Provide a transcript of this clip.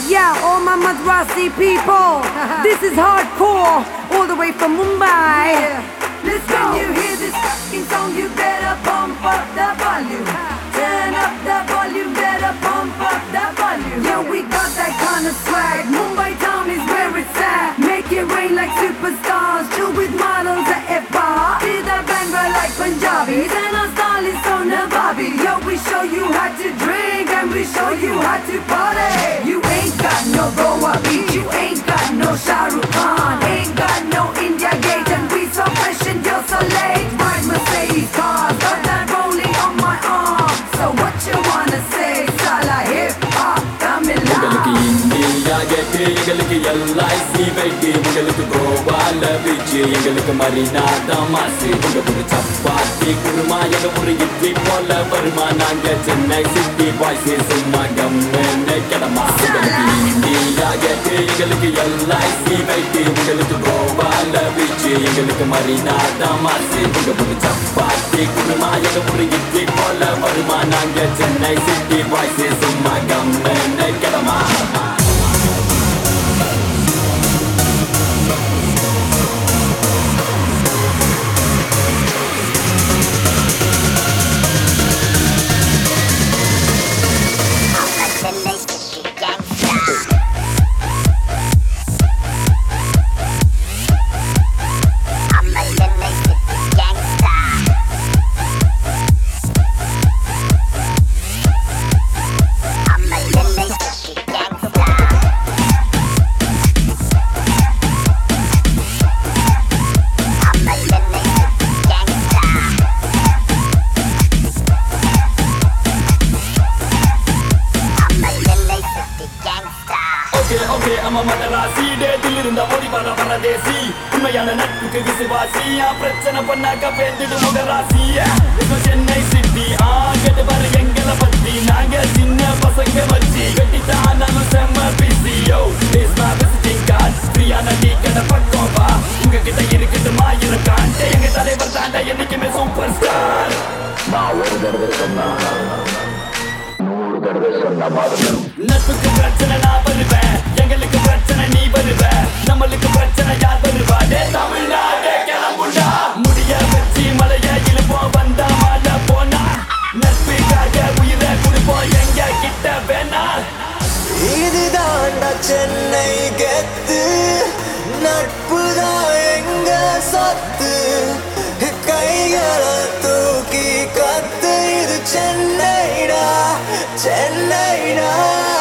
Yeah, all my Madrasi people. this is hardcore, all the way from Mumbai. Listen, when you hear this fucking song, you better pump up the volume. Turn up the volume, better pump up the volume. Yeah, we got that kind of swag. Mumbai town is where it's at. Make it rain like superstars. Chill with models at F-bar. See the bangla like Punjabis. And our style is so Navabi. Yo, we show you how to drink and we show you how to party. You ain't got no Goa beach. You ain't got no Shah Rukh Khan. Ain't got no India gate. And we so fresh and you're so late. Ride Mercedes cars. Got that rolling on my arm. So what you wanna say? Sala hip hop. Tamil உங்களுக்கு India கேட்டு எங்களுக்கு LIC weight உங்களுக்கு கோவால beach எங்களுக்கு மரினா தமாசு உங்க ஒரு சப்பாத்தி குருமா எங்க ஒரு இட்லி போல வருமா நாங்க சென்னை சிட்டி பாய்ஸ் சும்மா கம்மென்னு கிடமா உங்களுக்கு இந்தியா கேட்டு எங்களுக்கு எல்ஐசி வெயிட்டு உங்களுக்கு கோவால பீச்சு எங்களுக்கு மரினா தமாசு உங்க ஒரு சப்பாத்தி குருமா எங்க ஒரு இட்லி போல வருமா நாங்க சென்னை சிட்டி பாய்ஸ் சும்மா கம்மென்னு கிடமா Chennai City Gangsta. I'm a Chennai City Gangsta. I'm a Chennai City Gangsta. I'm a Chennai City Gangsta. I'm a Chennai City Gangsta. Okay okay அம்மா மதராசி டேட்டில் இருந்த ஓடி வர வரதேசி உண்மையான நட்புக்கு விசுவாசி ஆ, பிரச்சனை பண்ணாக்க பேந்துடு முகராசி இப்போ சென்னை சிட்டி ஆ கேட்டு பாரு எங்களை பத்தி நாங்க சின்ன பசங்க வச்சு கட்டித்தான் நம்ம செம்ம பிசியோ இஸ் மை விசிட்டிங் கார்டு ஃப்ரீயான டீ கடை பக்கம் வா உங்ககிட்ட இருக்குது மாயிரம் காண்ட எங்க தலைவர் தாண்ட என்னைக்குமே சூப்பர் ஸ்டார் நான் ஒரு தடவை சொன்னா நூறு தடவை சொன்ன மாதிரி நட்புக்கு பிரச்சனை நான் வருவேன் எங்களுக்கு பிரச்சனை நீ வருவ நம்மளுக்கு பிரச்சனை யார் வருவா டே தமிழ்நாடே கிளம்புண்டா முடிய வச்சு மலைய இழுப்போம் வந்தா மழை போனா நட்புக்காக உயிரை கொடுப்போம் எங்க கிட்ட வேணா இதுதாண்டா சென்னை கெத்து நட்புதான் எங்க சொத்து கைகளை தூக்கி கத்து இது சென்னைடா சென்னைடா